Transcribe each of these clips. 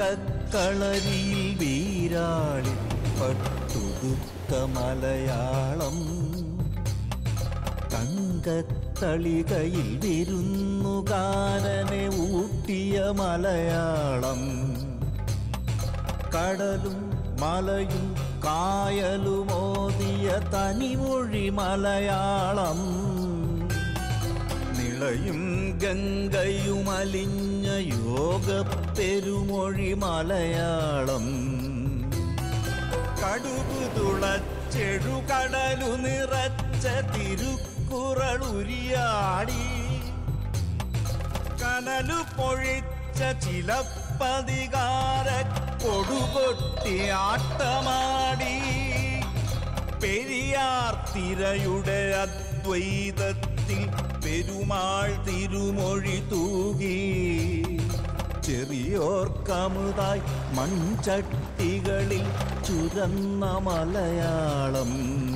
തങ്കക്കളരിയിൽ വീരാളി പട്ടുതുത്ത മലയാളം തങ്കത്തളികയിൽ വിരുന്നുകാരനെ ഊട്ടിയ മലയാളം കടലും മലയും കായലുമോദിയ തനിമൊഴി മലയാളം നിളയും ഗംഗയുമലിഞ്ഞ യോഗ പെരുമൊഴി മലയാളം കടുകു തുളച്ചെഴുകടലു നിറച്ച തിരുക്കുറളുരിയാടി കനലു പൊഴിച്ച ചിലപ്പതികാര കൊടുകൊട്ടി ആട്ടമാടി പെരിയാർ തിരയുടെ അദ്വൈതത്തിൽ പെരുമാൾ തിരുമൊഴി തൂകി ചെറിയോർ കമുതായി മൺചട്ടികളിൽ ചുരന്ന മലയാളം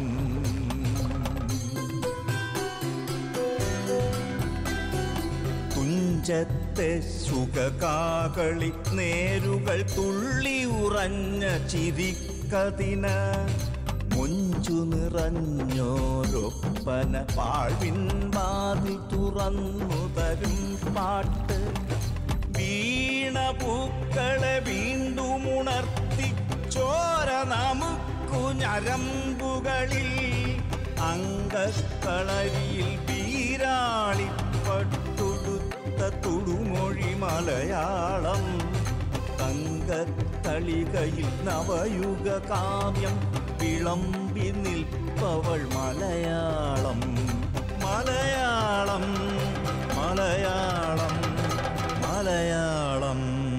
തുഞ്ചത്തെ സുഖകാകളി നേരുകൾ തുള്ളി ഉറഞ്ഞ ചിരിക്കതിന് മുഞ്ചു നിറഞ്ഞോരൊപ്പന പാഴ്വിൻ വാതിൽ തുറന്നു തരും പാട്ട് വീണ പൂക്കളെ വീണ്ടും ഉണർത്തി ചോര നമുക്കു ഞരമ്പുകളിൽ അങ്കക്കളരിയിൽ വീരാളി പട്ടുടുത്ത തുടുമൊഴി മലയാളം തങ്കത്തളികയിൽ നവയുഗ കാവ്യം വിളമ്പി നിൽപ്പവൾ മലയാളം മലയാളം മലയാളം മലയാളം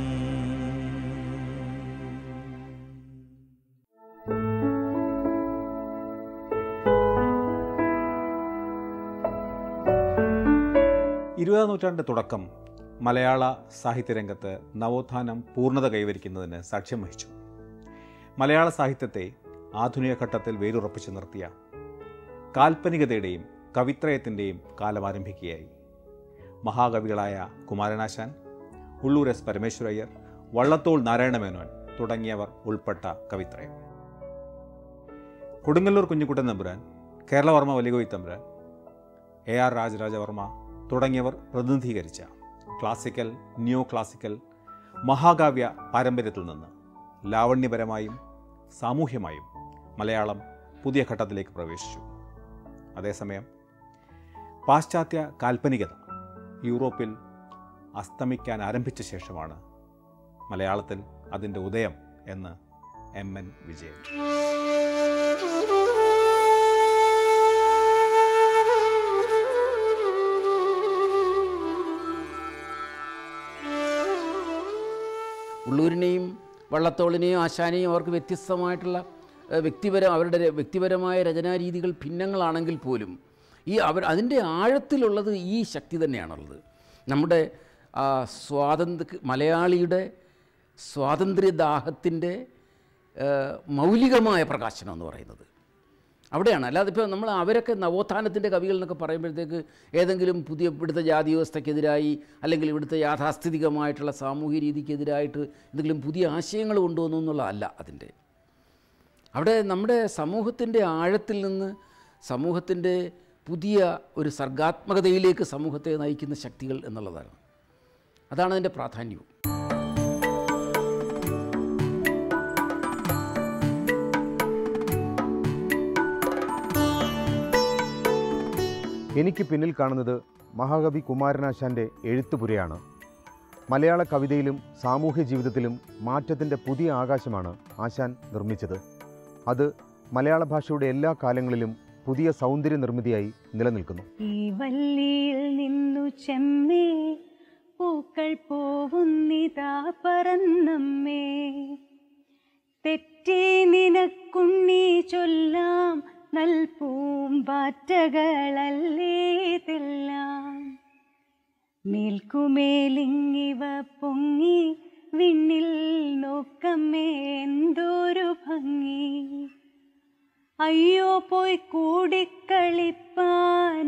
ഇരുപതാം നൂറ്റാണ്ടിൻ്റെ തുടക്കം മലയാള സാഹിത്യരംഗത്ത് നവോത്ഥാനം പൂർണ്ണത കൈവരിക്കുന്നതിന് സാക്ഷ്യം വഹിച്ചു മലയാള സാഹിത്യത്തെ ആധുനിക ഘട്ടത്തിൽ വേരുറപ്പിച്ചു നിർത്തിയ കാൽപ്പനികതയുടെയും കവിത്രയത്തിൻ്റെയും കാലം ആരംഭിക്കുകയായി മഹാകവികളായ കുമാരനാശാൻ ഉള്ളൂർ എസ് പരമേശ്വരയ്യർ വള്ളത്തോൾ നാരായണമേനോൻ തുടങ്ങിയവർ ഉൾപ്പെട്ട കവിത്രയം കൊടുങ്ങല്ലൂർ കുഞ്ഞുകുട്ടൻ തമ്പുരാൻ കേരളവർമ്മ വലികോയി തമ്പുരാൻ എ ആർ രാജരാജവർമ്മ തുടങ്ങിയവർ പ്രതിനിധീകരിച്ച ക്ലാസിക്കൽ ന്യൂ ക്ലാസിക്കൽ മഹാകാവ്യ പാരമ്പര്യത്തിൽ നിന്ന് ലാവണ്യപരമായും സാമൂഹ്യമായും മലയാളം പുതിയ ഘട്ടത്തിലേക്ക് പ്രവേശിച്ചു അതേസമയം പാശ്ചാത്യ കാൽപ്പനികത യൂറോപ്പിൽ അസ്തമിക്കാൻ ആരംഭിച്ച ശേഷമാണ് മലയാളത്തിൽ അതിൻ്റെ ഉദയം എന്ന് എം എൻ വിജയൻ ഉള്ളൂരിനെയും വള്ളത്തോളിനെയും ആശാനെയും അവർക്ക് വ്യത്യസ്തമായിട്ടുള്ള ഏഹ്, വ്യക്തിപരം അവരുടെ ര- വ്യക്തിപരമായ രചനാരീതികൾ ഭിന്നങ്ങളാണെങ്കിൽ പോലും ഈ അവർ അതിൻ്റെ ആഴത്തിലുള്ളത് ഈ ശക്തി തന്നെയാണുള്ളത് നമ്മുടെ ആ, സ്വാതന്ത്ര്യ മലയാളിയുടെ സ്വാതന്ത്ര്യദാഹത്തിൻ്റെ ഏഹ്, മൗലികമായ പ്രകാശനം എന്ന് പറയുന്നത് അവിടെയാണ് അല്ലാതെ ഇപ്പോൾ നമ്മൾ അവരൊക്കെ നവോത്ഥാനത്തിൻ്റെ കവികൾ എന്നൊക്കെ പറയുമ്പോഴത്തേക്ക് ഏതെങ്കിലും പുതിയ ഇവിടുത്തെ ജാതി വ്യവസ്ഥയ്ക്കെതിരായി അല്ലെങ്കിൽ ഇവിടുത്തെ യാഥാസ്ഥിതികമായിട്ടുള്ള സാമൂഹ്യ രീതിക്കെതിരായിട്ട് എന്തെങ്കിലും പുതിയ ആശയങ്ങൾ കൊണ്ടുവന്നു എന്നുള്ളതല്ല അതിൻ്റെ അവിടെ നമ്മുടെ സമൂഹത്തിൻ്റെ ആഴത്തിൽ നിന്ന് സമൂഹത്തിൻ്റെ പുതിയ ഒരു സർഗാത്മകതയിലേക്ക് സമൂഹത്തെ നയിക്കുന്ന ശക്തികൾ എന്നുള്ളതാണ് അതാണ് അതിൻ്റെ പ്രാധാന്യവും എനിക്ക് പിന്നിൽ കാണുന്നത് മഹാകവി കുമാരനാശാൻ്റെ എഴുത്തുപുരയാണ് മലയാള കവിതയിലും സാമൂഹ്യ ജീവിതത്തിലും മാറ്റത്തിൻ്റെ പുതിയ ആകാശമാണ് ആശാൻ നിർമ്മിച്ചത് അത് മലയാള ഭാഷയുടെ എല്ലാ കാലങ്ങളിലും പുതിയ സൗന്ദര്യ നിർമ്മിതിയായി നിലനിൽക്കുന്നു ഈ വല്ലിയിൽ നിന്നു ചെമ്മേ പൂക്കൾ പോവുന്നിതാ പറന്നമ്മേ തെറ്റി നിനക്കുണ്ണി ചൊല്ലാം നൽപൂമ്പാറ്റകളല്ലേതെല്ലാം മേൽക്കുമേലിങ്ങിവ പൊങ്ങി വിണ്ണിൽ നോക്കമ്മേ എന്തോരു ഭംഗി അയ്യോ പോയി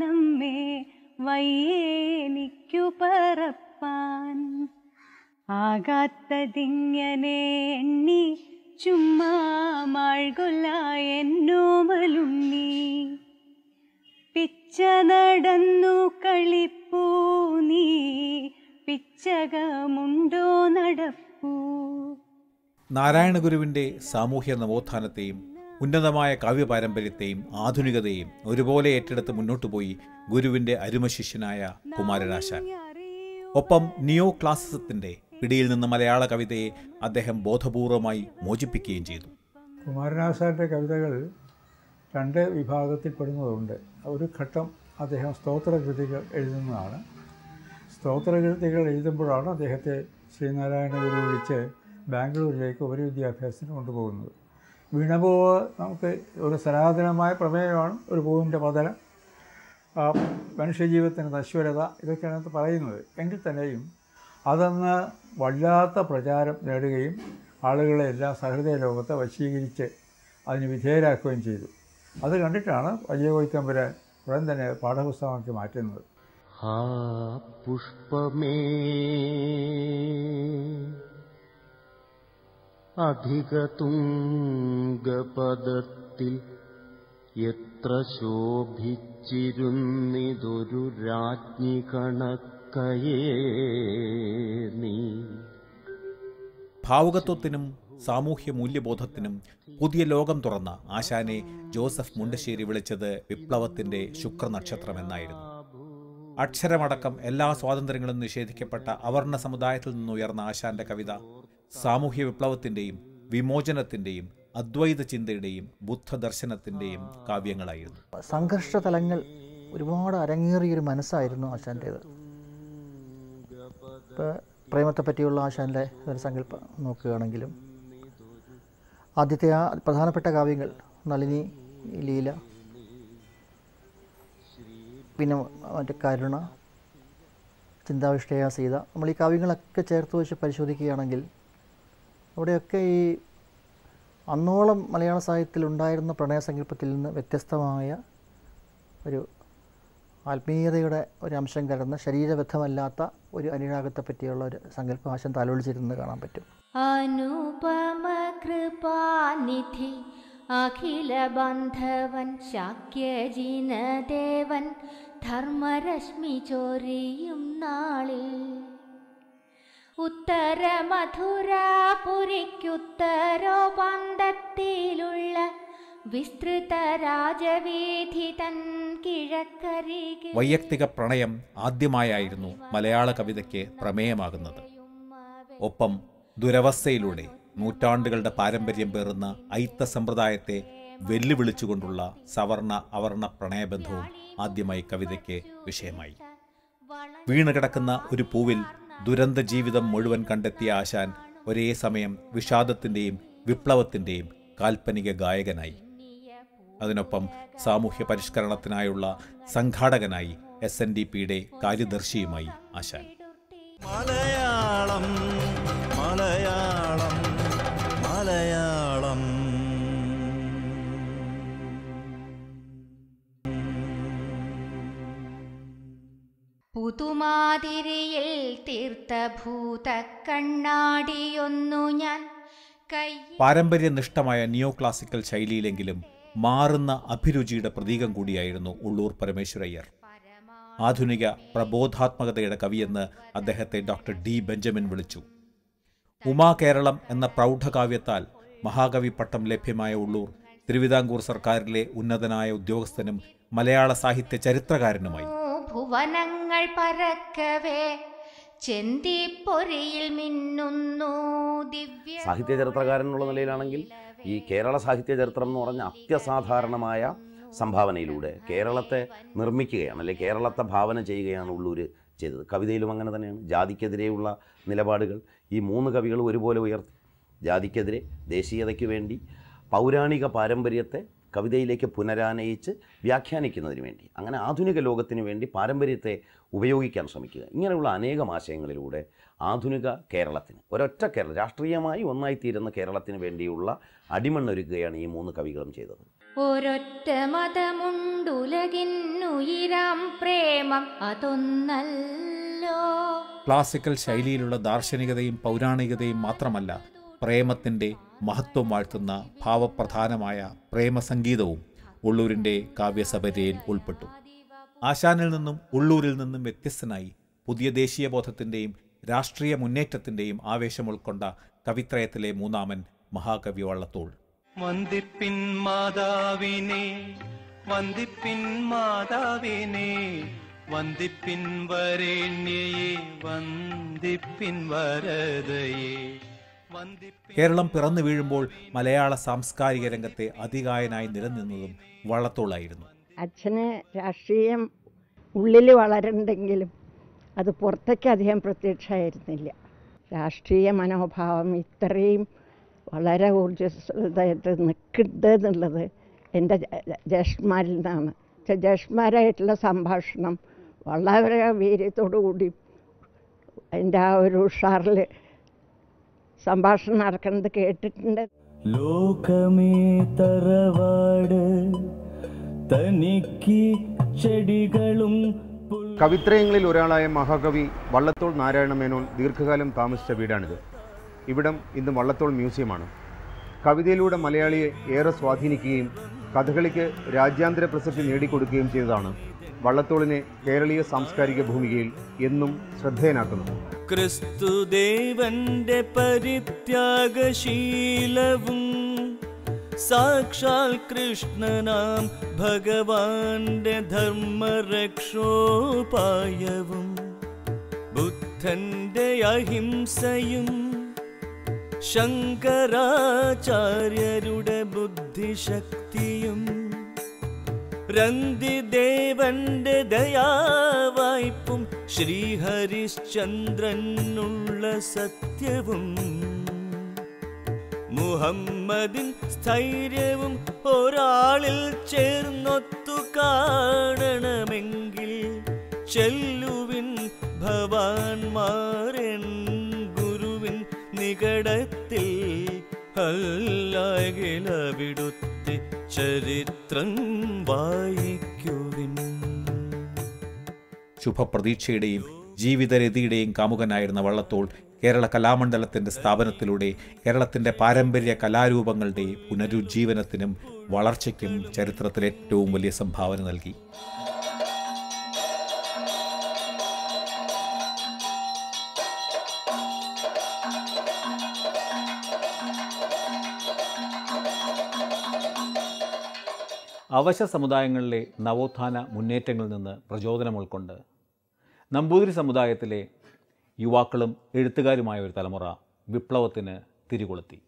കൂടിക്കളിപ്പാനമ്മേ വയ്യേനിക്കു പറപ്പാൻ ആ ആകാത്തതിങ്ങനെ എണ്ണി ചുമ്മാ മാൾകൊല്ല എന്നോമലുണ്ണി പിച്ച നടന്നു കളിപ്പൂ നീ പിച്ചകമുണ്ടോ നടപ്പൂ നാരായണ ഗുരുവിൻ്റെ സാമൂഹ്യ നവോത്ഥാനത്തെയും ഉന്നതമായ കാവ്യപാരമ്പര്യത്തെയും ആധുനികതയും ഒരുപോലെ ഏറ്റെടുത്ത് മുന്നോട്ടു പോയി ഗുരുവിൻ്റെ അരുമശിഷ്യനായ കുമാരനാശാൻ ഒപ്പം നിയോ ക്ലാസിസത്തിൻ്റെ പിടിയിൽ നിന്ന് മലയാള കവിതയെ അദ്ദേഹം ബോധപൂർവമായി മോചിപ്പിക്കുകയും ചെയ്തു കുമാരനാശാൻ്റെ കവിതകൾ രണ്ട് വിഭാഗത്തിൽപ്പെടുന്നതുണ്ട് ഒരു ഘട്ടം അദ്ദേഹം സ്തോത്രകൃതികൾ എഴുതുന്നതാണ് സ്തോത്രകൃതികൾ എഴുതുമ്പോഴാണ് അദ്ദേഹത്തെ ശ്രീനാരായണ ഗുരു വിളിച്ച് ബാംഗ്ലൂരിലേക്ക് ഉപരിവിദ്യാഭ്യാസത്തിന് കൊണ്ടുപോകുന്നത് വീണപൂവ് നമുക്ക് ഒരു സനാതനമായ പ്രമേയമാണ് ഒരു പൂവിൻ്റെ പതനം ആ, മനുഷ്യജീവിതത്തിൻ്റെ നശ്വരത ഇതൊക്കെയാണ് അതിനകത്ത് പറയുന്നത് എങ്കിൽ തന്നെയും അതന്ന് വല്ലാത്ത പ്രചാരം നേടുകയും ആളുകളെ എല്ലാം സഹൃദയ ലോകത്തെ വശീകരിച്ച് അതിന് വിധേയരാക്കുകയും ചെയ്തു അത് കണ്ടിട്ടാണ് വലിയ കോയിത്തമ്പുരാൻ ഉടൻ തന്നെ പാഠപുസ്തകമാക്കി മാറ്റുന്നത് ആ പുഷ്പമേ അധികതുംഗപദത്തിൽ എത്ര ശോഭിച്ചിരുന്നിതൊരു രാജ്ഞി കണക്കയേ നീ ഭാവുകത്വത്തിനും സാമൂഹ്യ മൂല്യബോധത്തിനും പുതിയ ലോകം തുറന്ന ആശാനെ ജോസഫ് മുണ്ടശ്ശേരി വിളിച്ചത് വിപ്ലവത്തിന്റെ ശുക്രനക്ഷത്രമെന്നായിരുന്നു അക്ഷരമടക്കം എല്ലാ സ്വാതന്ത്ര്യങ്ങളും നിഷേധിക്കപ്പെട്ട അവർണ സമുദായത്തിൽ നിന്നുയർന്ന ആശാന്റെ കവിത സാമൂഹ്യ വിപ്ലവത്തിന്റെയും വിമോചനത്തിന്റെയും അദ്വൈത ചിന്തയുടെയും ബുദ്ധദർശനത്തിന്റെയും കാവ്യങ്ങളായിരുന്നു സംഘർഷ തലങ്ങൾ ഒരുപാട് അരങ്ങേറിയൊരു മനസ്സായിരുന്നു ആശാൻ്റേത് ഇപ്പോൾ പ്രേമത്തെ പറ്റിയുള്ള ആശാൻ്റെ ഒരു സങ്കല്പം നോക്കുകയാണെങ്കിലും ആദ്യത്തെ ആ പ്രധാനപ്പെട്ട കാവ്യങ്ങൾ നളിനി ലീല പിന്നെ മറ്റേ കരുണ ചിന്താവിഷ്ടയ സീത നമ്മൾ ഈ കാവ്യങ്ങളൊക്കെ ചേർത്ത് വെച്ച് പരിശോധിക്കുകയാണെങ്കിൽ അവിടെയൊക്കെ ഈ അന്നോളം മലയാള സാഹിത്യത്തിൽ ഉണ്ടായിരുന്ന പ്രണയസങ്കല്പത്തിൽ നിന്ന് വ്യത്യസ്തമായ ഒരു ആത്മീയതയുടെ ഒരു അംശം കലർന്ന ശരീരബദ്ധമല്ലാത്ത ഒരു അനുരാഗത്തെ പറ്റിയുള്ള ഒരു സങ്കല്പം ആശം താലോലിച്ചിരുന്നത് കാണാൻ പറ്റും അനുപമകൃപാനിധി അഖില ബന്ധവൻ ശാക്യജിനദേവൻ ധർമ്മരശ്മി ചൊരിയും നാളിൽ ഉത്തര മധുരാപുരിക്കുത്തരോപന്തത്തിലുള്ള വിസ്തൃത രാജവീഥി തൻ കിഴക്കരികിൽ വൈയക്തിക പ്രണയം ആദ്യമായായിരുന്നു മലയാള കവിതയ്ക്ക് പ്രമേയമാകുന്നത് ഒപ്പം ദുരവസ്ഥയിലൂടെ നൂറ്റാണ്ടുകളുടെ പാരമ്പര്യം പേറുന്ന ഐത്ത സമ്പ്രദായത്തെ വെല്ലുവിളിച്ചുകൊണ്ടുള്ള സവർണ അവർണ പ്രണയബന്ധവും ആദ്യമായി കവിതയ്ക്ക് വിഷയമായി വീണുകിടക്കുന്ന ഒരു പൂവിൽ ദുരന്ത ജീവിതം മുഴുവൻ കണ്ടെത്തിയ ആശാൻ ഒരേ സമയം വിഷാദത്തിൻ്റെയും വിപ്ലവത്തിൻ്റെയും കാൽപ്പനിക ഗായകനായി അതിനൊപ്പം സാമൂഹ്യ പരിഷ്കരണത്തിനായുള്ള സംഘാടകനായി എസ് എൻ ഡി പിയുടെ കാര്യദർശിയുമായി ആശാൻ മലയാളം മലയാളം മലയാളം പുതുമാതിരിയിൽ തീർത്ഥഭൂത കണ്ണാടിയൊന്നു ഞാൻ കൈ പാരമ്പര്യനിഷ്ഠമായ നിയോ ക്ലാസിക്കൽ ശൈലിയിലെങ്കിലും മാറുന്ന അഭിരുചിയുടെ പ്രതീകം കൂടിയായിരുന്നു ഉള്ളൂർ പരമേശ്വരയ്യർ ആധുനിക പ്രബോധാത്മകതയുടെ കവിയെന്ന് അദ്ദേഹത്തെ ഡോക്ടർ ഡി ബെഞ്ചമിൻ വിളിച്ചു ഉമാ കേരളം എന്ന പ്രൗഢകാവ്യത്താൽ മഹാകവി പട്ടം ലഭ്യമായ ഉള്ളൂർ തിരുവിതാംകൂർ സർക്കാരിലെ ഉന്നതനായ ഉദ്യോഗസ്ഥനും മലയാള സാഹിത്യ ചരിത്രകാരനുമായി ഭുവനങ്ങൾ പരക്കവേ ചെന്തിപ്പൊരിയിൽ മിന്നുന്നു ദിവ്യ സാഹിത്യ ചരിത്രകാരൻ എന്നുള്ള നിലയിലാണെങ്കിൽ ഈ കേരള സാഹിത്യ ചരിത്രം എന്ന് പറഞ്ഞ അത്യസാധാരണമായ സംഭാവനയിലൂടെ കേരളത്തെ നിർമ്മിക്കുകയാണ് അല്ലെങ്കിൽ കേരളത്തെ ഭാവന ചെയ്യുകയാണ് ഉള്ളൂർ ചെയ്തത് കവിതയിലും അങ്ങനെ തന്നെയാണ് ജാതിക്കെതിരെയുള്ള നിലപാടുകൾ ഈ മൂന്ന് കവികളും ഒരുപോലെ ഉയർത്തി ജാതിക്കെതിരെ ദേശീയതയ്ക്ക് വേണ്ടി പൗരാണിക പാരമ്പര്യത്തെ കവിതയിലേക്ക് പുനരാനയിച്ച് വ്യാഖ്യാനിക്കുന്നതിന് വേണ്ടി അങ്ങനെ ആധുനിക ലോകത്തിന് വേണ്ടി പാരമ്പര്യത്തെ ഉപയോഗിക്കാൻ ശ്രമിക്കുക ഇങ്ങനെയുള്ള അനേകം ആശയങ്ങളിലൂടെ ആധുനിക കേരളത്തിന് ഒരൊറ്റ കേരളം രാഷ്ട്രീയമായി ഒന്നായിത്തീരുന്ന കേരളത്തിന് വേണ്ടിയുള്ള അടിമണ്ണൊരുക്കുകയാണ് ഈ മൂന്ന് കവികളും ചെയ്തത് ഒരൊറ്റ മതമുണ്ടുലകിന്നുയിരാം പ്രേമം അതൊന്നല്ലോ ക്ലാസിക്കൽ ശൈലിയിലുള്ള ദാർശനികതയും പൗരാണികതയും മാത്രമല്ല പ്രേമത്തിൻ്റെ മഹത്വം വാഴ്ത്തുന്ന ഭാവപ്രധാനമായ പ്രേമസംഗീതവും ഉള്ളൂരിൻ്റെ കാവ്യസബരയിൽ ഉൾപ്പെട്ടു ആശാനിൽ നിന്നും ഉള്ളൂരിൽ നിന്നും വ്യത്യസ്തനായി പുതിയ ദേശീയബോധത്തിൻ്റെയും രാഷ്ട്രീയ മുന്നേറ്റത്തിൻ്റെയും ആവേശം ഉൾക്കൊണ്ട കവിത്രയത്തിലെ മൂന്നാമൻ മഹാകവി വള്ളത്തോൾ വന്ദിപ്പിൻ മാതാവിനെ വന്ദിപ്പിൻ മാതാവിനെ വന്ദിപ്പിൻ വരേണ്യയെ വന്ദിപ്പിൻ വരദയെ വന്ദിപ്പിൻ കേരളം പിറന്നു വീഴുമ്പോൾ മലയാള സാംസ്കാരിക രംഗത്തെ അതികായനായി നിലനിന്നതും വള്ളത്തോളായിരുന്നു അച്ഛന് രാഷ്ട്രീയം ഉള്ളിൽ വളരണ്ടെങ്കിലും അത് പുറത്തേക്ക് അധികം പ്രത്യക്ഷമായിരുന്നില്ല രാഷ്ട്രീയ മനോഭാവം ഇത്രയും വളരെ ഊർജ്ജസ്വലതായിട്ട് നിൽക്കുന്നത് എന്നുള്ളത് എൻ്റെ ജ- ജ്യേഷ്ഠന്മാരിൽ നിന്നാണ് ചെ- ജ്യേഷ്ഠന്മാരായിട്ടുള്ള സംഭാഷണം വളരെ വീര്യത്തോടു കൂടി അതിൻ്റെ ആ ഒരു ഉഷാറിൽ സംഭാഷണം നടക്കുന്നത് കേട്ടിട്ടുണ്ട് ലോകമേ തറവാട് തനിക്ക് ചെടികളും കവിത്രയങ്ങളിൽ ഒരാളായ മഹാകവി വള്ളത്തോൾ നാരായണ മേനോൻ ദീർഘകാലം താമസിച്ച വീടാണിത് ഇവിടം ഇന്ന് വള്ളത്തോൾ മ്യൂസിയമാണ് കവിതയിലൂടെ മലയാളിയെ ഏറെ സ്വാധീനിക്കുകയും കഥകളിക്ക് രാജ്യാന്തര പ്രസിദ്ധി നേടിക്കൊടുക്കുകയും ചെയ്തതാണ് വള്ളത്തോളിനെ കേരളീയ സാംസ്കാരിക ഭൂമികയിൽ എന്നും ശ്രദ്ധേയനാക്കുന്നത് ക്രിസ്തുദേവന്റെ പരിത്യാഗശീലവും സാക്ഷാൽ കൃഷ്ണനാം ഭഗവാന്റെ ധർമ്മരക്ഷോപായവും ബുദ്ധന്റെ അഹിംസയും ശങ്കരാചാര്യരുടെ ബുദ്ധിശക്തിയും രന്തിദേവന്റെ ദയാവായ്പും ശ്രീഹരിശ്ചന്ദ്രനുള്ള സത്യവും മുഹമ്മദിൻ സ്ഥൈര്യവും ഒരാളിൽ ചേർന്നൊത്തു കാണണമെങ്കിൽ ചെല്ലുവിൻ ഭവാൻമാരൻ ഗുരുവിൻ നികടത്തിൽ അല്ലാകിലവിടുത്തെ ചരിത്രം വായിക്കുവിൻ ശുഭപ്രതീക്ഷയുടെയും ജീവിതരതിയുടെയും കാമുകനായിരുന്ന വള്ളത്തോൾ കേരള കലാമണ്ഡലത്തിൻ്റെ സ്ഥാപനത്തിലൂടെ കേരളത്തിൻ്റെ പാരമ്പര്യ കലാരൂപങ്ങളുടെ പുനരുജ്ജീവനത്തിനും വളർച്ചയ്ക്കും ചരിത്രത്തിൽ ഏറ്റവും വലിയ സംഭാവന നൽകി അവശ സമുദായങ്ങളിലെ നവോത്ഥാന മുന്നേറ്റങ്ങളിൽ നിന്ന് പ്രചോദനം ഉൾക്കൊണ്ട് നമ്പൂതിരി സമുദായത്തിലെ യുവാക്കളും എഴുത്തുകാരുമായ ഒരു തലമുറ വിപ്ലവത്തിന് തിരികൊളുത്തി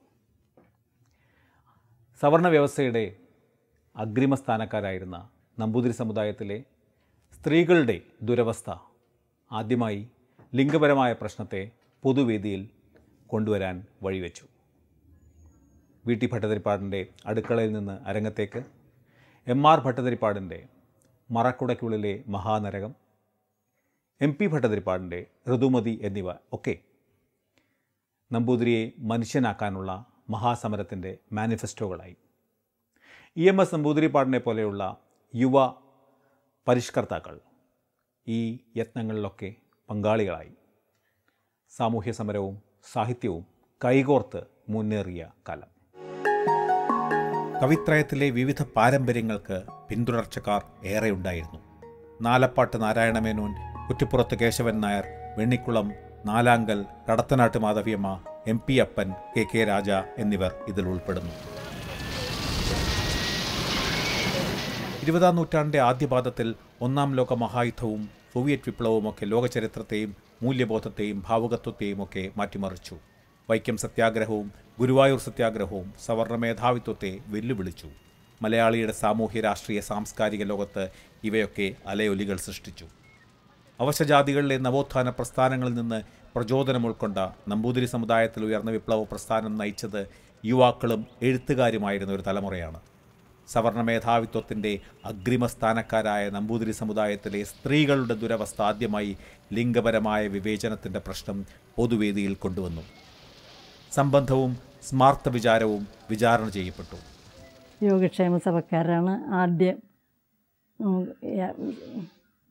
സവർണ വ്യവസ്ഥയുടെ അഗ്രിമസ്ഥാനക്കാരായിരുന്ന നമ്പൂതിരി സമുദായത്തിലെ സ്ത്രീകളുടെ ദുരവസ്ഥ ആദ്യമായി ലിംഗപരമായ പ്രശ്നത്തെ പൊതുവേദിയിൽ കൊണ്ടുവരാൻ വഴിവെച്ചു വി ടി ഭട്ടതിരിപ്പാടിൻ്റെ അടുക്കളയിൽ നിന്ന് അരങ്ങത്തേക്ക് എം ആർ ഭട്ടതിരിപ്പാടിൻ്റെ മറക്കുടയ്ക്കുള്ളിലെ മഹാനരകം എം പി ഭട്ടതിരിപ്പാടിൻ്റെ ഋതുമതി എന്നിവ ഒക്കെ നമ്പൂതിരിയെ മനുഷ്യനാക്കാനുള്ള മഹാസമരത്തിൻ്റെ മാനിഫെസ്റ്റോകളായി ഇ എം എസ് നമ്പൂതിരിപ്പാടിനെ പോലെയുള്ള യുവ പരിഷ്കർത്താക്കൾ ഈ യത്നങ്ങളിലൊക്കെ പങ്കാളികളായി സാമൂഹ്യ സമരവും സാഹിത്യവും കൈകോർത്ത് മുന്നേറിയ കാലം കവിത്രയത്തിലെ വിവിധ പാരമ്പര്യങ്ങൾക്ക് പിന്തുടർച്ചക്കാർ ഏറെയുണ്ടായിരുന്നു Nalappat Narayana Menon Kuttipurath Kesavan Nair Vennikkulam Nalankal Kadathanad Madhavi Amma M P Appan K K Raja എന്നിവർ ഇതിൽ ഉൾപ്പെടുന്നു ഇരുപതാം നൂറ്റാണ്ടിൻ്റെ ആദ്യപാദത്തിൽ ഒന്നാം ലോക മഹായുദ്ധവും സോവിയറ്റ് വിപ്ലവവുമൊക്കെ ലോകചരിത്രത്തെയും മൂല്യബോധത്തെയും ഭാവുകത്വത്തെയും ഒക്കെ മാറ്റിമറിച്ചു വൈക്കം സത്യാഗ്രഹവും ഗുരുവായൂർ സത്യാഗ്രഹവും സവർണ മേധാവിത്വത്തെ വെല്ലുവിളിച്ചു മലയാളിയുടെ സാമൂഹ്യ രാഷ്ട്രീയ സാംസ്കാരിക ലോകത്ത് ഇവയൊക്കെ അലയൊലികൾ സൃഷ്ടിച്ചു അവശജാതികളിലെ നവോത്ഥാന പ്രസ്ഥാനങ്ങളിൽ നിന്ന് പ്രചോദനം ഉൾക്കൊണ്ട നമ്പൂതിരി സമുദായത്തിൽ ഉയർന്ന വിപ്ലവ പ്രസ്ഥാനം നയിച്ചത് യുവാക്കളും എഴുത്തുകാരുമായിരുന്ന ഒരു തലമുറയാണ് സവർണ മേധാവിത്വത്തിൻ്റെ അഗ്രിമസ്ഥാനക്കാരായ നമ്പൂതിരി സമുദായത്തിലെ സ്ത്രീകളുടെ ദുരവസ്ഥ ആദ്യമായി ലിംഗപരമായ വിവേചനത്തിൻ്റെ പ്രശ്നം പൊതുവേദിയിൽ കൊണ്ടുവന്നു സംബന്ധവും സ്മാർത്ഥ വിചാരവും വിചാരണ ചെയ്യപ്പെട്ടു യോഗക്ഷേമ സഭക്കാരാണ് ആദ്യം ഉം, യ-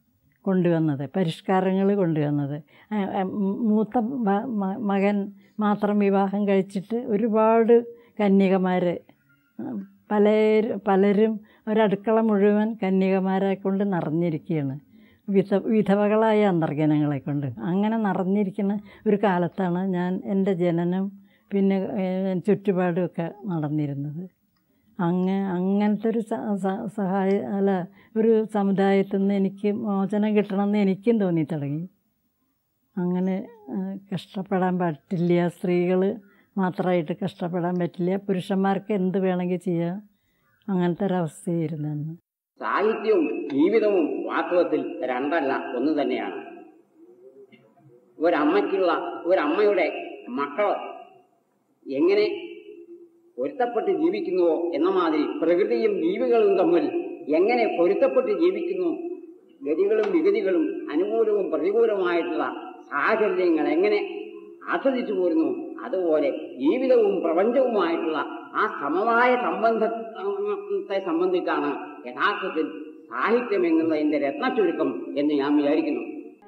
കൊണ്ടുവന്നത് പരിഷ്കാരങ്ങൾ കൊണ്ടുവന്നത് ആ, ആ, മൂത്ത മ- മ- മകൻ മാത്രം വിവാഹം കഴിച്ചിട്ട് ഒരുപാട് കന്യകമാർ പല പലരും ഒരടുക്കള മുഴുവൻ കന്യകമാരെ കൊണ്ട് നിറഞ്ഞിരിക്കുകയാണ് വിധ വിധവകളായ അന്തർജനങ്ങളെ കൊണ്ട് അങ്ങനെ നിറഞ്ഞിരിക്കുന്ന ഒരു കാലത്താണ് ഞാൻ എൻ്റെ ജനനം പിന്നെ ഏഹ്, ചുറ്റുപാടുമൊക്കെ നടന്നിരുന്നത് അങ്ങ അങ്ങനത്തെ ഒരു സ- സ- സഹായ അല്ല ഒരു സമുദായത്തിൽ നിന്ന് എനിക്ക് മോചനം കിട്ടണമെന്ന് എനിക്കും തോന്നി തുടങ്ങി അങ്ങനെ ആ, കഷ്ടപ്പെടാൻ പറ്റില്ല സ്ത്രീകൾ മാത്രമായിട്ട് കഷ്ടപ്പെടാൻ പറ്റില്ല പുരുഷന്മാർക്ക് എന്ത് വേണമെങ്കിൽ ചെയ്യാം അങ്ങനത്തെ ഒരവസ്ഥയായിരുന്നു അന്ന് സാഹിത്യവും ജീവിതവും വാസ്തവത്തിൽ രണ്ടല്ല ഒന്ന് തന്നെയാണ് ഒരമ്മയ്ക്കുള്ള ഒരമ്മയുടെ മക്കൾ എങ്ങനെ പൊരുത്തപ്പെട്ട് ജീവിക്കുന്നുവോ എന്ന മാതിരി പ്രകൃതിയും ജീവികളും തമ്മിൽ എങ്ങനെ പൊരുത്തപ്പെട്ട് ജീവിക്കുന്നു ഗതികളും വിഗതികളും അനുകൂലവും പ്രതികൂലവുമായിട്ടുള്ള സാഹചര്യങ്ങൾ എങ്ങനെ ആസ്വദിച്ചു പോരുന്നു അതുപോലെ ജീവിതവും പ്രപഞ്ചവുമായിട്ടുള്ള ആ സമവായ സംബന്ധത്തെ സംബന്ധിച്ചാണ് യഥാർത്ഥത്തിൽ സാഹിത്യം എന്നുള്ളതിന്റെ രത്നച്ചുരുക്കം എന്ന് ഞാൻ വിചാരിക്കുന്നു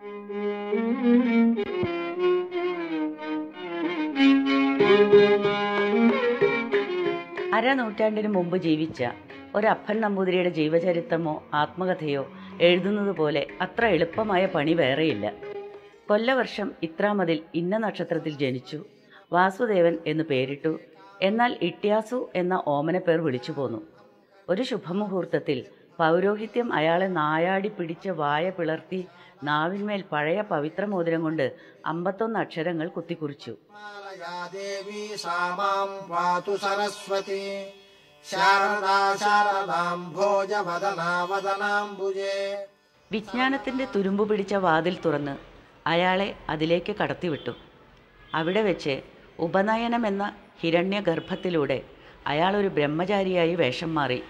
അരനൂറ്റാണ്ടിന് മുമ്പ് ജീവിച്ച ഒരപ്പൻ നമ്പൂതിരിയുടെ ജീവചരിത്രമോ ആത്മകഥയോ എഴുതുന്നത് പോലെ അത്ര എളുപ്പമായ പണി വേറെയില്ല കൊല്ലവർഷം ഇത്രാമതിൽ ഇന്ന നക്ഷത്രത്തിൽ ജനിച്ചു വാസുദേവൻ എന്ന് പേരിട്ടു എന്നാൽ ഇട്യാസു എന്ന ഓമനപ്പേർ വിളിച്ചു പോന്നു ഒരു ശുഭമുഹൂർത്തത്തിൽ പൗരോഹിത്യം അയാളെ നായാടി പിടിച്ച് വായ പിളർത്തി നാവിന്മേൽ പഴയ പവിത്രമോതിരം കൊണ്ട് അമ്പത്തൊന്ന് അക്ഷരങ്ങൾ കുത്തിക്കുറിച്ചു ദേവി സാമാം പാതു സരസ്വതി ശാരദാ ശാരദാം ഭോജ വദനാ വദനാംബുജേ വിജ്ഞാനത്തിന്റെ തുരുമ്പു പിടിച്ച വാതിൽ തുറന്ന് അയാളെ അതിലേക്ക് കടത്തിവിട്ടു അവിടെ വെച്ച് ഉപനയനം എന്ന ഹിരണ്യഗർഭത്തിലൂടെ അയാൾ ഒരു ബ്രഹ്മചാരിയായി വേഷം മാറി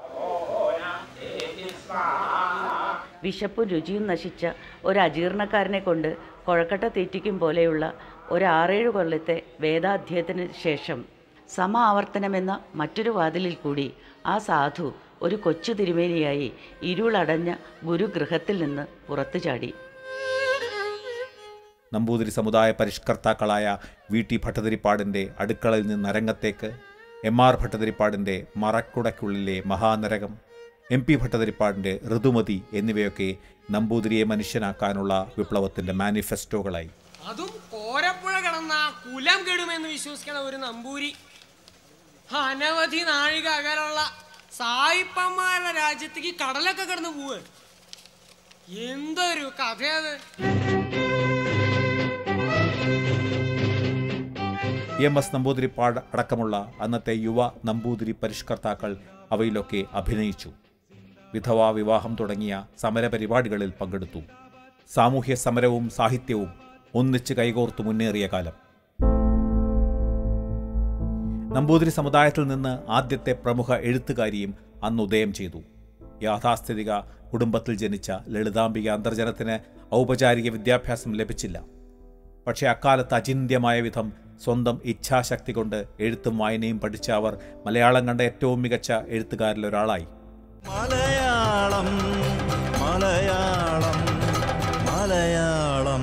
വിശപ്പും രുചിയും നശിച്ച ഒരു അജീർണക്കാരനെ കൊണ്ട് കുഴക്കട്ട തീറ്റിക്കും പോലെയുള്ള ഒരു ആറേഴു കൊല്ലത്തെ വേദാധ്യയത്തിന് ശേഷം സമ ആവർത്തനമെന്ന മറ്റൊരു വാതിലിൽ കൂടി ആ സാധു ഒരു കൊച്ചു തിരുമേനിയായി ഇരുളടഞ്ഞ ഗുരുഗൃഹത്തിൽ നിന്ന് പുറത്തു ചാടി നമ്പൂതിരി സമുദായ പരിഷ്കർത്താക്കളായ വി ടി ഭട്ടതിരിപ്പാടിൻ്റെ അടുക്കളയിൽ നിന്ന് അരങ്ങത്തേക്ക് എം ആർ ഭട്ടതിരിപ്പാടിൻ്റെ മറക്കുടയ്ക്കുള്ളിലെ മഹാനരകം എം പി ഭട്ടതിരിപ്പാടിൻ്റെ ഋതുമതി എന്നിവയൊക്കെ നമ്പൂതിരിയെ മനുഷ്യനാക്കാനുള്ള വിപ്ലവത്തിൻ്റെ മാനിഫെസ്റ്റോകളായി അതും കോരപ്പുഴ കടന്ന കുലം കെടുമെന്ന് വിശ്വസിക്കണ ഒരു നമ്പൂരി അനവധി നാഴിക അകലുള്ള സായിപ്പന്മാരുടെ രാജ്യത്തേക്ക് കടലൊക്കെ കടന്നു പോവ് എന്തൊരു കഥയത് എം എസ് നമ്പൂതിരിപ്പാട് അടക്കമുള്ള അന്നത്തെ യുവ നമ്പൂതിരി പരിഷ്കർത്താക്കൾ അവയിലൊക്കെ അഭിനയിച്ചു വിധവാ വിവാഹം തുടങ്ങിയ സമരപരിപാടികളിൽ പങ്കെടുത്തു സാമൂഹ്യ സമരവും സാഹിത്യവും ഒന്നിച്ച് കൈകോർത്തു മുന്നേറിയ കാലം നമ്പൂതിരി സമുദായത്തിൽ നിന്ന് ആദ്യത്തെ പ്രമുഖ എഴുത്തുകാരിയും അന്ന് ഉദയം ചെയ്തു യാഥാസ്ഥിതിക കുടുംബത്തിൽ ജനിച്ച ലളിതാംബിക അന്തർജനത്തിന് ഔപചാരിക വിദ്യാഭ്യാസം ലഭിച്ചില്ല പക്ഷേ അക്കാലത്ത് അചിന്ത്യമായ വിധം സ്വന്തം ഇച്ഛാശക്തി കൊണ്ട് എഴുത്തും വായനയും പഠിച്ച അവർ മലയാളം കണ്ട ഏറ്റവും മികച്ച എഴുത്തുകാരിൽ ഒരാളായി മലയാളം മലയാളം മലയാളം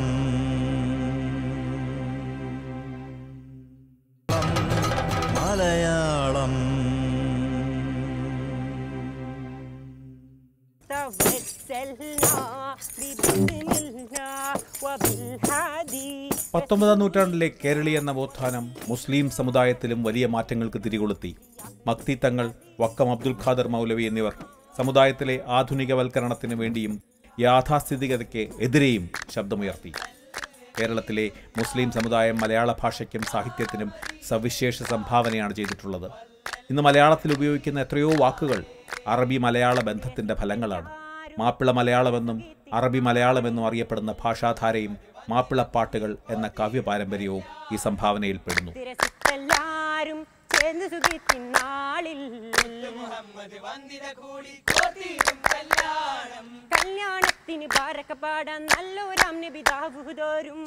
മലയാളം പത്തൊമ്പതാം നൂറ്റാണ്ടിലെ കേരളീയ നവോത്ഥാനം മുസ്ലിം സമുദായത്തിലും വലിയ മാറ്റങ്ങൾക്ക് തിരികൊളുത്തി മക്തി തങ്ങൾ വക്കം അബ്ദുൽ ഖാദർ മൗലവി എന്നിവർ സമുദായത്തിലെ ആധുനികവൽക്കരണത്തിന് വേണ്ടിയും യാഥാസ്ഥിതികതയ്ക്ക് എതിരെയും ശബ്ദമുയർത്തി കേരളത്തിലെ മുസ്ലിം സമുദായം മലയാള ഭാഷയ്ക്കും സാഹിത്യത്തിനും സവിശേഷ സംഭാവനയാണ് ചെയ്തിട്ടുള്ളത് ഇന്ന് മലയാളത്തിൽ ഉപയോഗിക്കുന്ന എത്രയോ വാക്കുകൾ അറബി മലയാള ബന്ധത്തിൻ്റെ ഫലങ്ങളാണ് മാപ്പിള മലയാളമെന്നും അറബി മലയാളമെന്നും അറിയപ്പെടുന്ന ഭാഷാധാരയും മാപ്പിളപ്പാട്ടുകൾ എന്ന കാവ്യ പാരമ്പര്യവും ഈ സംഭാവനയിൽ പെടുന്നു എല്ലാരും ചേർന്ന് സുഖിത്തിനാളിൽ കല്യാണത്തിന് ഉറക്കെ പാടാൻ നല്ലൊരാം നബി ദാവൂദോരും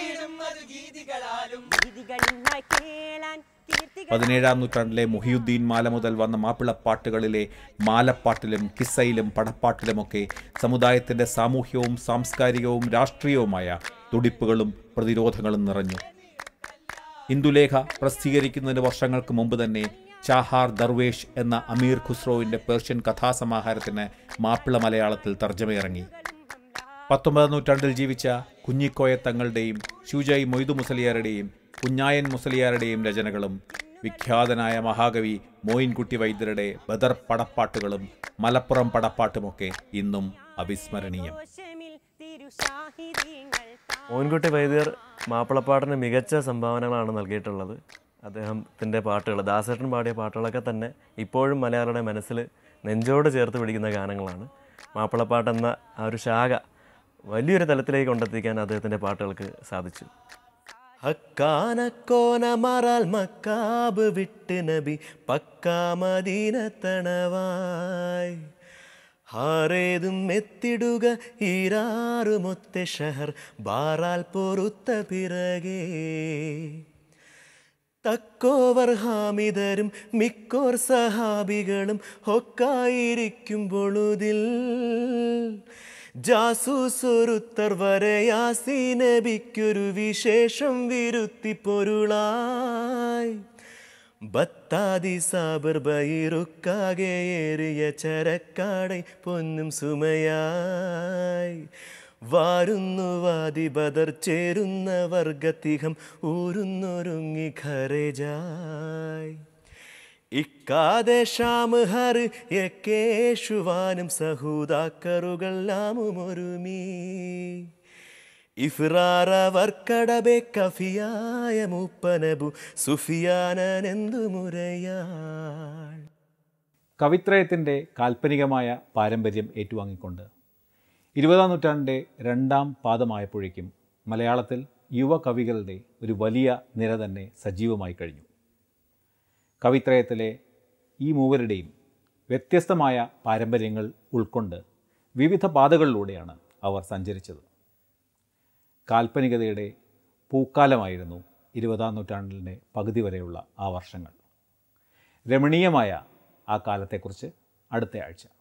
ഗീതികളിന്നായി കേളാൻ കീർത്തികൾ പതിനേഴാം നൂറ്റാണ്ടിലെ മുഹിയുദ്ദീൻ മാല മുതൽ വന്ന മാപ്പിളപ്പാട്ടുകളിലെ മാലപ്പാട്ടിലും കിസ്സയിലും പടപ്പാട്ടിലുമൊക്കെ സമുദായത്തിൻ്റെ സാമൂഹ്യവും സാംസ്കാരികവും രാഷ്ട്രീയവുമായ തുടിപ്പുകളും പ്രതിരോധങ്ങളും നിറഞ്ഞു ഇന്ദുലേഖ പ്രസിദ്ധീകരിക്കുന്നതിന് വർഷങ്ങൾക്ക് മുമ്പ് തന്നെ ചാഹാർ ദർവേഷ് എന്ന അമീർ ഖുസ്രോവിൻ്റെ പേർഷ്യൻ കഥാസമാഹാരത്തിന് മാപ്പിള മലയാളത്തിൽ തർജ്ജമയിറങ്ങി പത്തൊമ്പതാം നൂറ്റാണ്ടിൽ ജീവിച്ച കുഞ്ഞിക്കോയ തങ്ങളുടെയും ഷൂജായി മൊയ്തു മുസലിയാരുടെയും കുഞ്ഞായൻ മുസലിയാരുടെയും രചനകളും വിഖ്യാതനായ മഹാകവി മോയിൻകുട്ടി വൈദ്യരുടെ ബദർ പടപ്പാട്ടുകളും മലപ്പുറം പടപ്പാട്ടുമൊക്കെ ഇന്നും അവിസ്മരണീയം മോൻകുട്ടി വൈദ്യർ മാപ്പിളപ്പാട്ടിന് മികച്ച സംഭാവനകളാണ് നൽകിയിട്ടുള്ളത് അദ്ദേഹത്തിൻ്റെ പാട്ടുകൾ ദാസേട്ടൻ പാടിയ പാട്ടുകളൊക്കെ തന്നെ ഇപ്പോഴും മലയാളിയുടെ മനസ്സിൽ നെഞ്ചോട് ചേർത്ത് പിടിക്കുന്ന ഗാനങ്ങളാണ് മാപ്പിളപ്പാട്ട് എന്ന ആ ഒരു ശാഖ വലിയൊരു തലത്തിലേക്ക് കൊണ്ടെത്തിക്കാൻ അദ്ദേഹത്തിൻ്റെ പാട്ടുകൾക്ക് സാധിച്ചു അക്കാനക്കോന മറാൽ മക്കാബ് വിട്ട് നബി പക്കാ മദീനത്തണവായി ഹാറേതും എത്തിടുക ഈരാറുമൊത്തെ ഷഹർ ബാറാൽ പൊറുത്ത പിറകേ തക്കോവർ ഹാമിദരും മിക്കോർ സഹാബികളും ഒക്കായിരിക്കും പൊളുതിൽ ജാസൂസൊരുത്തർ വരെ യാസി നബിക്കൊരു വിശേഷം വിരുത്തി പൊരുളായി ബത്താതി സാബർ ബൈറുക്കാകെ ഏറിയ ചരക്കാടை പൊന്നും സുമയായി വാരുന്നു വാതി ബദർ ചേരുന്ന വർഗത്തികം ഊരുന്നൊരുങ്ങി ഖരജായി ഇക്കാതെ ഷാം ഹർ യക്കേഷുവാനും സഹൂദാക്കറുകളാമും ഒരുമീ ഇഫ്രാറവർക്കടബെ കഫിയായ മൂപ്പനബു സുഫിയാനെന്തു മുരയാൾ കവിത്രയത്തിൻ്റെ കാൽപ്പനികമായ പാരമ്പര്യം ഏറ്റുവാങ്ങിക്കൊണ്ട് ഇരുപതാം നൂറ്റാണ്ടിൻ്റെ രണ്ടാം പാദമായപ്പോഴേക്കും മലയാളത്തിൽ യുവ കവികളുടെ ഒരു വലിയ നിര തന്നെ സജീവമായി കഴിഞ്ഞു കവിത്രയത്തിലെ ഈ മൂവരുടെയും വ്യത്യസ്തമായ പാരമ്പര്യങ്ങൾ ഉൾക്കൊണ്ട് വിവിധ പാതകളിലൂടെയാണ് അവർ സഞ്ചരിച്ചത് കാൽപ്പനികതയുടെ പൂക്കാലമായിരുന്നു ഇരുപതാം നൂറ്റാണ്ടിൻ്റെ പകുതി വരെയുള്ള ആ വർഷങ്ങൾ രമണീയമായ ആ കാലത്തെക്കുറിച്ച് അടുത്ത ആഴ്ച